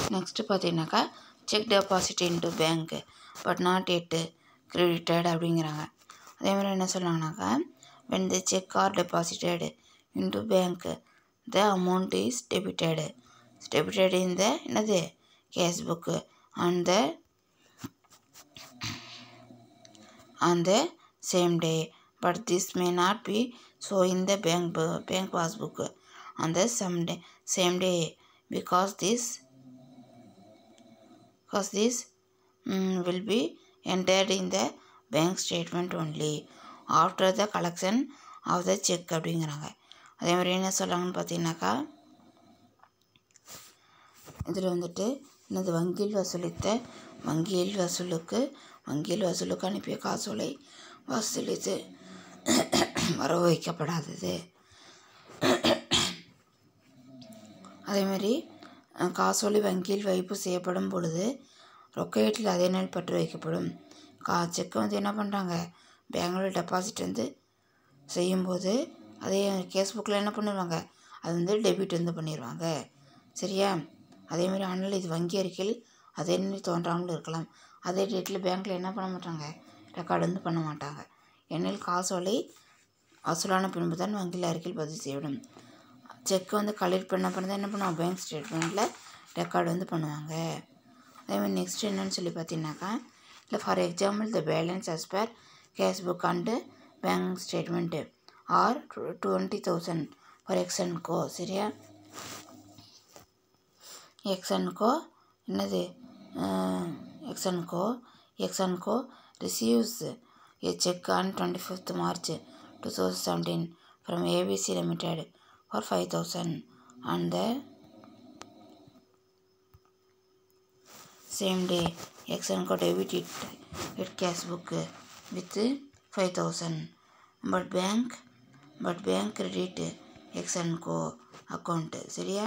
Next பார்த்தீங்கன்னாக்கா cheque deposit into bank but not yet credited அப்படிங்கிறாங்க அதே மாதிரி என்ன சொல்கிறாங்கனாக்கா when the check are deposited into bank the amount is debited debited in the என்னது cash book on the on the same day but this may not be so in the bank bu- bank passbook on the some day, same day because this because this mm, will be entered in the bank statement only after the collection of the check அப்படிங்கிறாங்க அதே மாதிரி என்ன சொல்கிறாங்கன்னு பார்த்தீங்கன்னாக்கா இதில் வந்துட்டு என்னது வங்கியில் வசூலித்த வங்கியில் வசூலுக்கு வங்கியில் வசூலுக்கு அனுப்பிய காசோலை வசூலித்து வரவு வைக்கப்படாதது அதேமாதிரி அஹ், காசோலை வங்கியில் வைப்பு செய்யப்படும் பொழுது ரொக்கையீட்டில் அதே நாள் பற்று வைக்கப்படும் கா செக்கை வந்து என்ன பண்ணுறாங்க பேங்கில் டெபாசிட் வந்து செய்யும்போது அதே கேஸ் புக்கில் என்ன பண்ணிடுவாங்க அது வந்து டெபிட் வந்து பண்ணிடுவாங்க சரியா அதேமாதிரி ஆனால் இது வங்கி அறிக்கையில் அதே மாதிரி தோன்றாமல் இருக்கலாம் அதே டேட்டில் பேங்க்கில் என்ன பண்ண மாட்டாங்க ரெக்கார்டு வந்து பண்ண மாட்டாங்க எண்ணில் காசோலை வசூலான பின்பு தான் வங்கியில் அறிக்கையில் பதிவு செய்யப்படும் செக் வந்து கலெக்ட் பண்ண பண்ண என்ன பண்ணுவாங்க பேங்க் ஸ்டேட்மெண்ட்டில் ரெக்கார்டு வந்து பண்ணுவாங்க அதேமாதிரி நெக்ஸ்ட் என்னன்னு சொல்லி பார்த்தீங்கன்னாக்கா இல்லை for example the balance as per cash book and bank statement are twenty thousand for X and co சரியா எக்ஸ் அண்ட் கோ என்னது X and co X and co receives a check on 25th March 2017 from ABC Limited for 5000 and the same day Exxon got debit it it cash book with 5000 but bank but bank credit Exxon Co account சரியா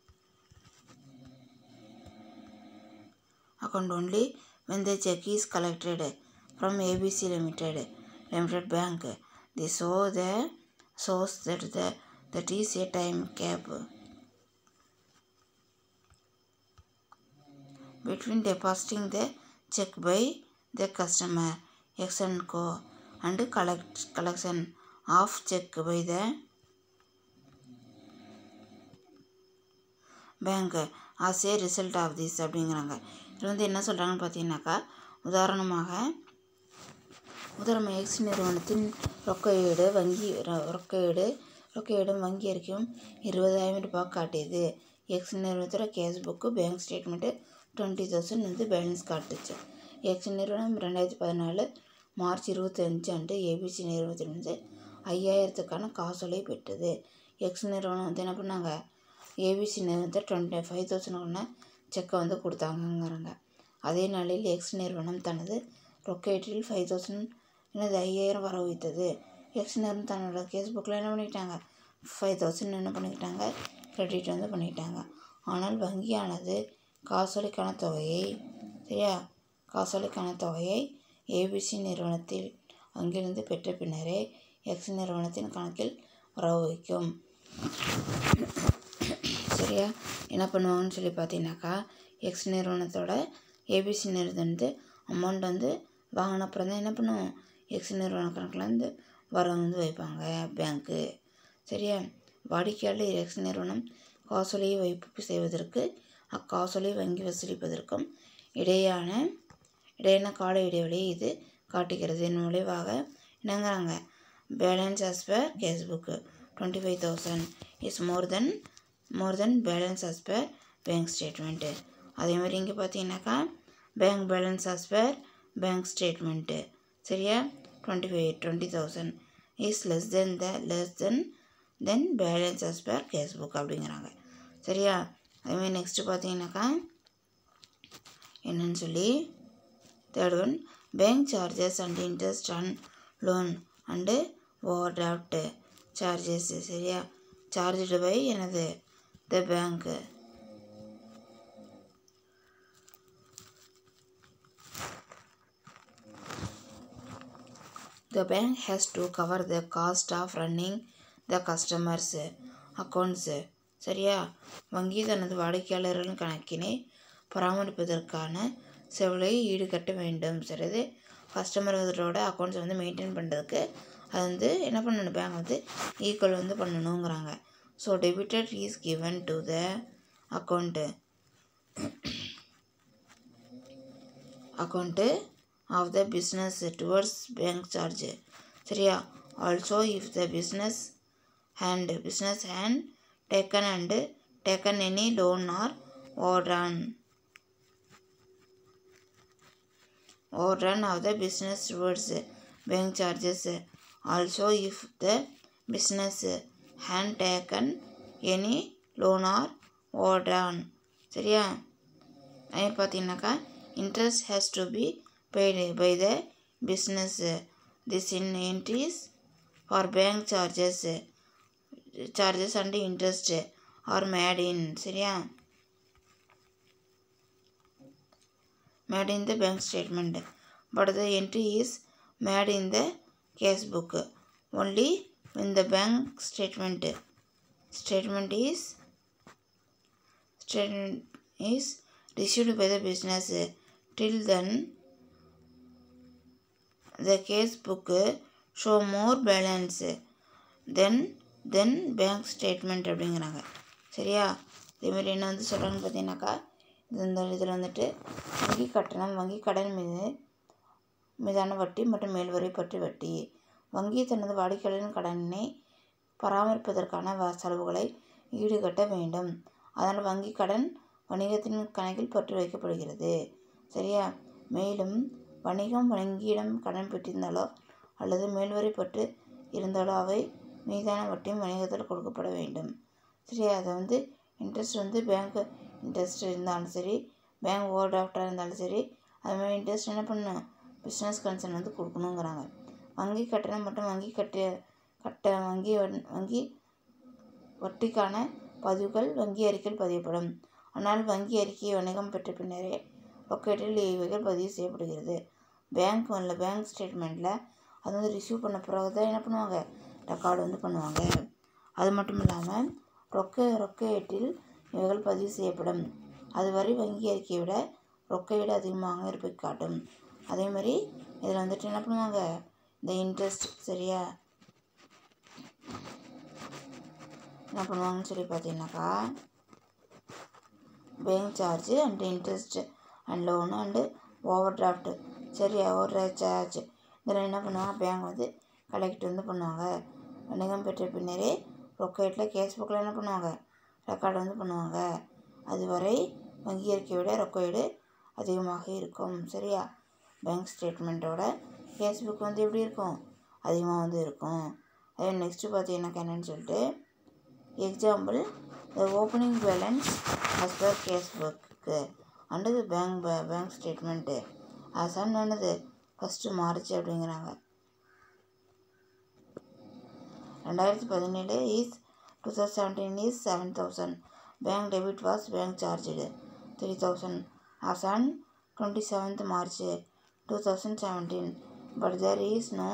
account only when the check is collected from ABC Limited Limited Bank. They show the shows that the that is a time cap between depositing the check by the customer X and Co and collect collection of check by the bank as a result of this அப்படிங்கிறாங்க இது வந்து என்ன சொல்கிறாங்கன்னு பார்த்தீங்கன்னாக்கா உதாரணமாக உதாரணம் X நிறுவனத்தின் ரொக்கையீடு வங்கி ரொ- ரொக்கையீடு ரொக்கையீடும் வங்கி அறிக்கையும் இருபதாயிரம் ரூபாய் காட்டியது எக்ஸ் நிறுவனத்தோட cash book bank statement twenty thousand வந்து பேலன்ஸ் காட்டுச்சு எக்ஸ் நிறுவனம் ரெண்டாயிரத்தி பதினாலு மார்ச் இருபத்தஞ்சு அன்று ஏபிசி நிறுவனத்திலிருந்து ஐயாயிரத்துக்கான காசோலை பெற்றது எக்ஸ் நிறுவனம் வந்து என்ன பண்ணாங்க ஏபிசி நிறுவனத்தை டுவெண்ட்டி ஃபைவ் தௌசண்ட் செக்கை வந்து கொடுத்தாங்கங்கிறாங்க அதே நாளில் எக்ஸ் நிறுவனம் தனது ரொக்கேட்டில் ஃபைவ் தௌசண்ட் என்னது ஐயாயிரம் வர வைத்தது எக்ஸ் நிறுவனம் தன்னோட கேஸ் புக்கில் என்ன பண்ணிக்கிட்டாங்க ஃபைவ் தௌசண்ட் என்ன பண்ணிக்கிட்டாங்க கிரெடிட் வந்து பண்ணிக்கிட்டாங்க ஆனால் வங்கியானது காசோலைக்கான தொகையை சரியா காசோலைக்கான தொகையை ஏபிசி நிறுவனத்தில் வங்கியிலிருந்து பெற்ற பின்னரே எக்ஸ் நிறுவனத்தின் கணக்கில் வரவு வைக்கும் சரியா என்ன பண்ணுவாங்கன்னு சொல்லி பார்த்தீங்கன்னாக்கா எக்ஸ் நிறுவனத்தோட ஏபிசி நிறுவனத்து அமௌண்ட் வந்து வாங்கின அப்புறம் தான் என்ன பண்ணுவோம் எக்ஸ் நிறுவன கணக்கில் வந்து வர வந்து வைப்பாங்க பேங்க்கு சரியா வாடிக்கையாளர் எக்ஸ் நிறுவனம் காசோலையை வைப்பு செய்வதற்கு அக்காசோலை வங்கி வசூலிப்பதற்கும் இடையான இடையான கால இடைவெளியை இது காட்டுகிறது இதன் விளைவாக என்னங்கிறாங்க balance as per cash book twenty five thousand is more than more than balance as per bank statement அதே மாதிரி இங்கே பார்த்தீங்கன்னாக்கா bank balance as per bank statement சரியா twenty five twenty thousand is less than the less than than balance as per cash book அப்படிங்கிறாங்க சரியா அதேமாதிரி next பார்த்தீங்கன்னாக்கா என்னன்னு சொல்லி third one bank charges and interest on loan and overdraft charges சரியா charged by எனது the bank The bank has to cover the cost of running the customers accounts சரியா வங்கி தனது வாடிக்கையாளர்களின் கணக்கினை பராமரிப்பதற்கான செலவுகளை ஈடுகட்ட வேண்டும் சரி கஸ்டமரோட அக்கௌண்ட்ஸை வந்து மெயின்டைன் பண்ணுறதுக்கு அது வந்து என்ன பண்ணணும் பேங்க் வந்து ஈக்குவல் வந்து பண்ணணுங்கிறாங்க so debited is given to the account account of the business towards bank charge சரியா also if the business hand business hand taken and taken any loan or overdrawn overdrawn of the business towards bank charges also if the business hand taken any loan or overdrawn சரியா அது பார்த்தீங்கன்னாக்கா interest has to be paid by the business this in entries for bank charges charges and interest are made in சரியா made in the bank statement but the entry is made in the cash book only in the bank statement statement is statement is received by the business till then the case book show more balance then then bank statement அப்படிங்கிறாங்க சரியா இதேமாரி என்ன வந்து சொல்கிறாங்கன்னு பார்த்தீங்கன்னாக்கா இது இந்த இதில் வந்துட்டு வங்கி கட்டணம் வங்கி கடன் மீது மீதான வட்டி மற்றும் மேல்வரை பற்றி வட்டி வங்கி தனது வாடிக்கையாளரின் கடனை பராமரிப்பதற்கான வ- செலவுகளை ஈடுகட்ட வேண்டும் அதனால் வங்கி கடன் வணிகத்தின் கணக்கில் பற்று வைக்கப்படுகிறது சரியா மேலும் வணிகம் வங்கியிடம் கடன் பெற்றிருந்தாலோ அல்லது மேல்வரை பற்று இருந்தாலோ அவை மீதான வட்டியும் வணிகத்தில் கொடுக்கப்பட வேண்டும் சரியா அதை வந்து இன்ட்ரெஸ்ட் வந்து பேங்க் இன்ட்ரெஸ்ட் இருந்தாலும் சரி பேங்க் ஓவர் டிராஃப்டாக இருந்தாலும் சரி அது மாதிரி இன்ட்ரெஸ்ட் என்ன பண்ணணும் பிஸ்னஸ் கன்சர்ன் வந்து கொடுக்கணுங்கிறாங்க வங்கி கட்டணம் மற்றும் வங்கி கட்ட கட்ட வங்கி வன்- வங்கி வட்டிக்கான பதிவுகள் வங்கி அறிக்கையில் பதியப்படும் ஆனால் வங்கி அறிக்கையை வணிகம் பெற்ற பின்னரே ரொக்கேட்டில் இவைகள் பதிவு செய்யப்படுகிறது பேங்க் உள்ள பேங்க் ஸ்டேட்மெண்ட்டில் அது வந்து ரிசீவ் பண்ண பிறகு தான் என்ன பண்ணுவாங்க ரெக்கார்டு வந்து பண்ணுவாங்க அது மட்டும் இல்லாமல் ரொக்க ரொக்கேட்டில் இவைகள் பதிவு செய்யப்படும் அதுவரை வங்கி அறிக்கையை விட ரொக்க விட அதிகமாக இருப்பை காட்டும் அதே மாதிரி இதில் வந்துட்டு என்ன பண்ணுவாங்க இந்த இன்ட்ரெஸ்ட் சரியா என்ன பண்ணுவாங்கன்னு சொல்லி பார்த்தீங்கன்னாக்கா bank charge and interest and loan and overdraft சரி ஓவர் சார்ஜ் இதில் என்ன பண்ணுவாங்க பேங்க் வந்து கலெக்ட் வந்து பண்ணுவாங்க வணிகம் பெற்ற பின்னரே ரொக்கேட்டில் கேஷ் புக்கில் என்ன பண்ணுவாங்க ரெக்கார்டு வந்து பண்ணுவாங்க அதுவரை வங்கி அறிக்கையை விட ரொக்கேடு அதிகமாக இருக்கும் சரியா பேங்க் ஸ்டேட்மெண்ட்டோட கேஷ் புக் வந்து எப்படி இருக்கும் அதிகமாக வந்து இருக்கும் அதே நெக்ஸ்ட்டு பார்த்தீங்கன்னாக்கா என்னன்னு சொல்லிட்டு example the opening balance as per cash book and the bank bank statement as on என்னது ஃபஸ்ட்டு மார்ச் அப்படிங்கிறாங்க ரெண்டாயிரத்தி பதினேழு is two thousand seventeen is seven thousand bank debit was bank charged three thousand as on twenty seventh March two thousand seventeen but there is no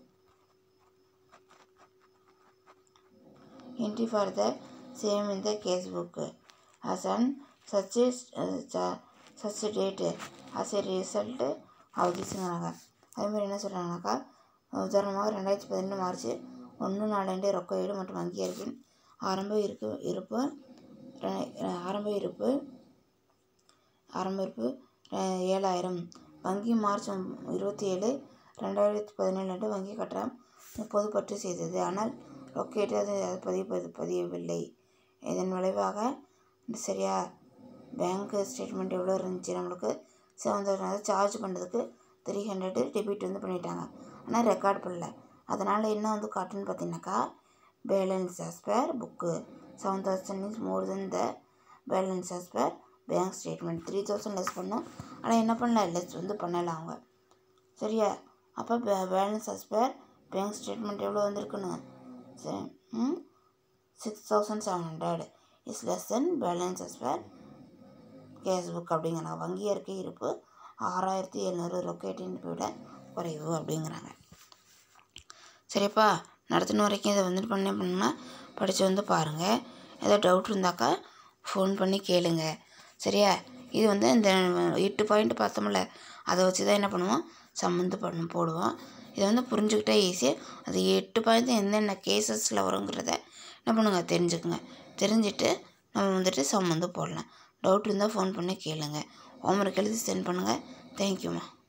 entry for the same in the case book as on such a uh, such a date as a result of thisங்கிறாங்க அதேமாதிரி என்ன சொல்கிறாங்கனாக்கா உதாரணமாக ரெண்டாயிரத்தி பதினெண்டு March ஒன்று நாலண்டு ரொக்க வீடு மற்றும் வங்கி அறிக்கையின் ஆரம்ப இருக்கு இருப்பு ரெ- ஆரம்ப இருப்பு ஆரம்ப இருப்பு அஹ், ஏழாயிரம் வங்கி மார்ச் ஒம்- இருபத்தி ஏழு ரெண்டாயிரத்தி பதினேழு அன்று வங்கி கட்டணம் முப்பது பற்று செய்தது ஆனால் ரொக்கேட்டு அது அது பதிவு பதியவில்லை இதன் விளைவாக சரியா பேங்க் ஸ்டேட்மெண்ட் எவ்வளோ இருந்துச்சு நம்மளுக்கு செவன் தௌசண்ட் சார்ஜ் பண்ணுறதுக்கு த்ரீ ஹண்ட்ரடு டெபிட் வந்து பண்ணிட்டாங்க ஆனால் ரெக்கார்ட் பண்ணல அதனால் என்ன வந்து காட்டுன்னு பார்த்தீங்கன்னாக்கா balance as per book seven thousand is more than the balance as per bank statement three thousand less பண்ணோம் ஆனால் என்ன பண்ணல லெஸ் வந்து பண்ணலை அவங்க சரியா அப்போ பே balance as per bank statement எவ்வளோ வந்திருக்குன்னு சரி ம் six thousand seven hundred is less then balance as per cash book அப்படிங்கிறாங்க வங்கி அறிக்கை இருப்பு ஆறாயிரத்தி எழுநூறு ரொக்கேட்டின் விட குறைவு அப்படிங்கிறாங்க சரிப்பா நடத்தின வரைக்கும் இதை வந்துட்டு பண்ண பண்ணா படித்து வந்து பாருங்கள் ஏதோ டவுட் இருந்தாக்கா ஃபோன் பண்ணி கேளுங்க சரியா இது வந்து இந்த எட்டு பாயிண்ட் பார்த்தோம்ல அதை வச்சு தான் என்ன பண்ணுவோம் சம்மந்து பண்ண போடுவோம் இதை வந்து புரிஞ்சுக்கிட்டா ஈஸியாக அது எட்டு பாயிண்ட் என்னென்ன கேசஸில் வருங்கிறத என்ன பண்ணுங்க தெரிஞ்சுக்குங்க தெரிஞ்சுட்டு நம்ம வந்துட்டு சம்மந்து போடலாம் டவுட் இருந்தால் ஃபோன் பண்ணி கேளுங்க ஹோம்ஒர்க் எழுதி சென்ட் பண்ணுங்கள் தேங்க்யூம்மா